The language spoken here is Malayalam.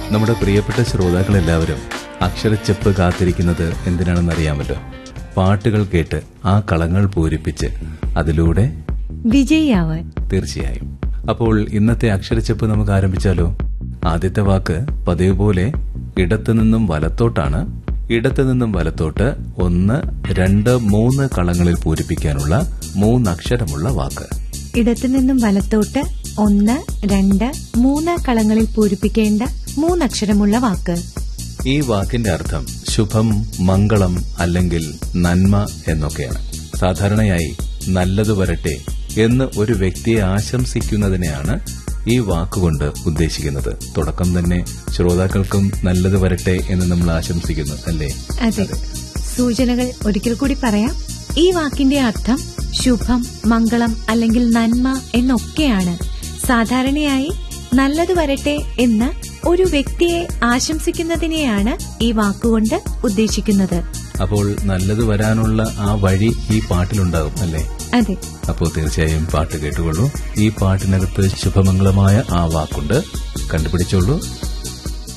നമ്മുടെ പ്രിയപ്പെട്ട ശ്രോതാക്കളെല്ലാവരും അക്ഷരച്ചെപ്പ് കാത്തിരിക്കുന്നത് എന്തിനാണെന്ന് അറിയാമല്ലോ പാട്ടുകൾ കേട്ട് ആ കളങ്ങൾ പൂരിപ്പിച്ച് അതിലൂടെ വിജയിയാവാൻ തീർച്ചയായും അപ്പോൾ ഇന്നത്തെ അക്ഷരച്ചെപ്പ് നമുക്ക് ആരംഭിച്ചാലോ ആദ്യത്തെ വാക്ക് പതിവ് പോലെ ഇടത്തു നിന്നും വലത്തോട്ടാണ് ഇടത്തു നിന്നും വലത്തോട്ട് ഒന്ന് രണ്ട് മൂന്ന് കളങ്ങളിൽ പൂരിപ്പിക്കാനുള്ള മൂന്നക്ഷരമുള്ള വാക്ക് ഇടത്തു നിന്നും വലത്തോട്ട് ഒന്ന് രണ്ട് മൂന്ന് കളങ്ങളിൽ പൂരിപ്പിക്കേണ്ട മൂന്നക്ഷരമുള്ള വാക്ക് ഈ വാക്കിന്റെ അർത്ഥം ശുഭം മംഗളം അല്ലെങ്കിൽ നന്മ എന്നൊക്കെയാണ് സാധാരണയായി നല്ലത് വരട്ടെ എന്ന് ഒരു വ്യക്തിയെ ആശംസിക്കുന്നതിനെയാണ് ഈ വാക്കുകൊണ്ട് ഉദ്ദേശിക്കുന്നത് തുടക്കം തന്നെ ശ്രോതാക്കൾക്കും നല്ലത് വരട്ടെ എന്ന് നമ്മൾ ആശംസിക്കുന്നു അല്ലേ അതെ സൂചനകൾ ഒരിക്കൽ കൂടി പറയാം ഈ വാക്കിന്റെ അർത്ഥം ശുഭം മംഗളം അല്ലെങ്കിൽ നന്മ എന്നൊക്കെയാണ് സാധാരണയായി നല്ലത് വരട്ടെ എന്ന് ഒരു വ്യക്തിയെ ആശംസിക്കുന്നതിനെയാണ് ഈ വാക്കുകൊണ്ട് ഉദ്ദേശിക്കുന്നത് അപ്പോൾ നല്ലത് വരാനുള്ള ആ വഴി ഈ പാട്ടിലുണ്ടാകും അല്ലേ അതെ അപ്പോൾ തീർച്ചയായും പാട്ട് കേട്ടുകൊള്ളൂ ഈ പാട്ടിനകത്ത് ശുഭമംഗളമായ ആ വാക്കുണ്ട് കണ്ടുപിടിച്ചോളൂ